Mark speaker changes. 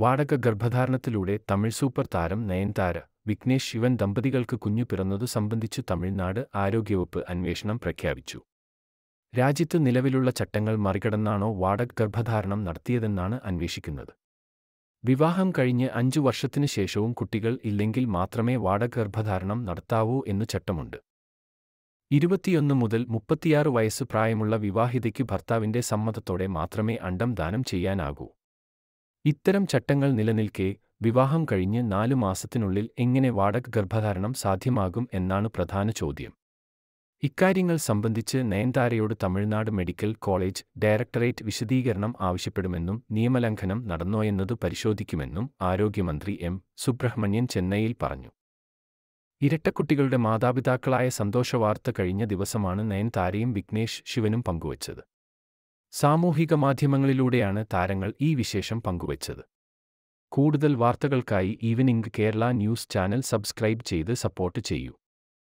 Speaker 1: വാടക ഗർഭധാരണത്തിലൂടെ തമിഴ് സൂപ്പർ താരം നയൻതാര വിഘ്നേഷ് ശിവൻ ദമ്പതികൾക്ക് കുഞ്ഞു പിറന്നതു സംബന്ധിച്ചു തമിഴ്നാട് ആരോഗ്യവകുപ്പ് അന്വേഷണം പ്രഖ്യാപിച്ചു രാജ്യത്ത് നിലവിലുള്ള ചട്ടങ്ങൾ മറികടന്നാണോ വാടക ഗർഭധാരണം നടത്തിയതെന്നാണ് അന്വേഷിക്കുന്നത് വിവാഹം കഴിഞ്ഞ് അഞ്ചു വർഷത്തിനു ശേഷവും കുട്ടികൾ ഇല്ലെങ്കിൽ മാത്രമേ വാടക ഗർഭധാരണം നടത്താവൂ എന്നു ചട്ടമുണ്ട് ഇരുപത്തിയൊന്ന് മുതൽ മുപ്പത്തിയാറ് വയസ്സ് പ്രായമുള്ള വിവാഹിതയ്ക്ക് ഭർത്താവിന്റെ സമ്മതത്തോടെ മാത്രമേ അണ്ടം ദാനം ചെയ്യാനാകൂ ഇത്തരം ചട്ടങ്ങൾ നിലനിൽക്കെ വിവാഹം കഴിഞ്ഞ് നാലു മാസത്തിനുള്ളിൽ എങ്ങനെ വാടക ഗർഭധാരണം സാധ്യമാകും എന്നാണ് പ്രധാന ചോദ്യം ഇക്കാര്യങ്ങൾ സംബന്ധിച്ച് നയൻതാരയോട് തമിഴ്നാട് മെഡിക്കൽ കോളേജ് ഡയറക്ടറേറ്റ് വിശദീകരണം ആവശ്യപ്പെടുമെന്നും നിയമലംഘനം നടന്നോയെന്നത് പരിശോധിക്കുമെന്നും ആരോഗ്യമന്ത്രി എം സുബ്രഹ്മണ്യൻ ചെന്നൈയിൽ പറഞ്ഞു ഇരട്ടക്കുട്ടികളുടെ മാതാപിതാക്കളായ സന്തോഷവാർത്ത കഴിഞ്ഞ ദിവസമാണ് നയൻതാരയും വിഘ്നേഷ് ശിവനും പങ്കുവച്ചത് സാമൂഹിക മാധ്യമങ്ങളിലൂടെയാണ് താരങ്ങൾ ഈ വിശേഷം പങ്കുവച്ചത് കൂടുതൽ വാർത്തകൾക്കായി evening Kerala news channel subscribe ചെയ്ത് സപ്പോർട്ട് ചെയ്യൂ